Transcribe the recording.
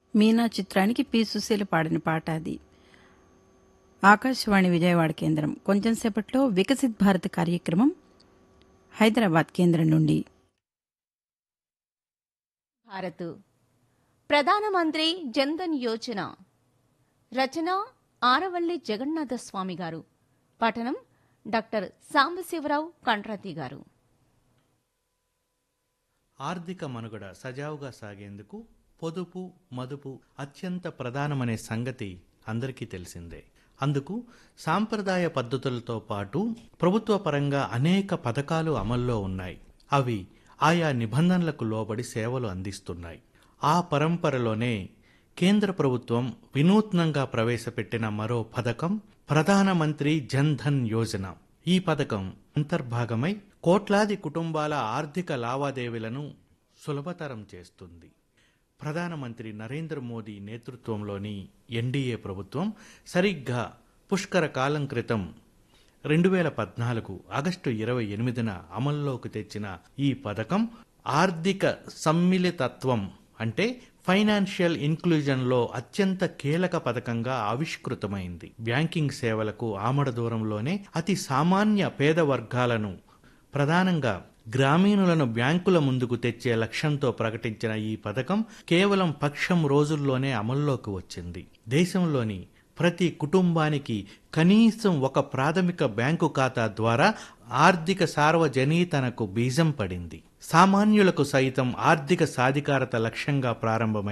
మీనా చిత్రానికి పి సుశీల పాడిన పాట అది ఆకాశవాణి విజయవాడ కేంద్రం కొంచెం సేపట్లో వికసిత్ భారత్ కార్యక్రమం హైదరాబాద్ కేంద్రం నుండి భారత్ ప్రధానమంత్రి జన్ధన్ యోజన రచన ఆరవల్లి జగన్నాథ స్వామి గారు పఠనం డాక్టర్ సాంబశివరావు కంట్రాతి గారు ఆర్థిక మనుగడ సజావుగా సాగేందుకు పొదుపు మదుపు అత్యంత ప్రధానమనే సంగతి అందరికీ తెలిసిందే అందుకు సాంప్రదాయ పద్ధతులతో పాటు ప్రభుత్వ పరంగా అనేక పథకాలు అమల్లో ఉన్నాయి అవి ఆయా నిబంధనలకు లోబడి సేవలు అందిస్తున్నాయి ఆ పరంపరలోనే కేంద్ర ప్రభుత్వం వినూత్నంగా ప్రవేశపెట్టిన మరో పథకం ప్రధానమంత్రి జన్ ధన్ యోజన ఈ పథకం అంతర్భాగమై కోట్లాది కుటుంబాల ఆర్థిక లావాదేవీలను సులభతరం చేస్తుంది ప్రధానమంత్రి నరేంద్ర మోదీ నేతృత్వంలోని ఎన్డీఏ ప్రభుత్వం సరిగ్గా పుష్కర కాలం క్రితం రెండు వేల పద్నాలుగు ఆగస్టు ఇరవై ఎనిమిదిన అమల్లోకి తెచ్చిన ఈ పథకం ఆర్థిక సమ్మిళితత్వం అంటే ఫైనాన్షియల్ ఇన్క్లూజన్లో అత్యంత కీలక పథకంగా ఆవిష్కృతమైంది బ్యాంకింగ్ సేవలకు ఆమడ దూరంలోనే అతి సామాన్య పేద వర్గాలను ప్రధానంగా గ్రామీణులను బ్యాంకుల ముందుకు తెచ్చే లక్ష్యంతో ప్రకటించిన ఈ పథకం కేవలం పక్షం రోజుల్లోనే అమల్లోకి వచ్చింది దేశంలోని ప్రతి కుటుంబానికి కనీసం ఒక ప్రాథమిక బ్యాంకు ఖాతా ద్వారా ఆర్థిక సార్వజనీతనకు బీజం పడింది సామాన్యులకు సైతం ఆర్థిక సాధికారత లక్ష్యంగా ప్రారంభమై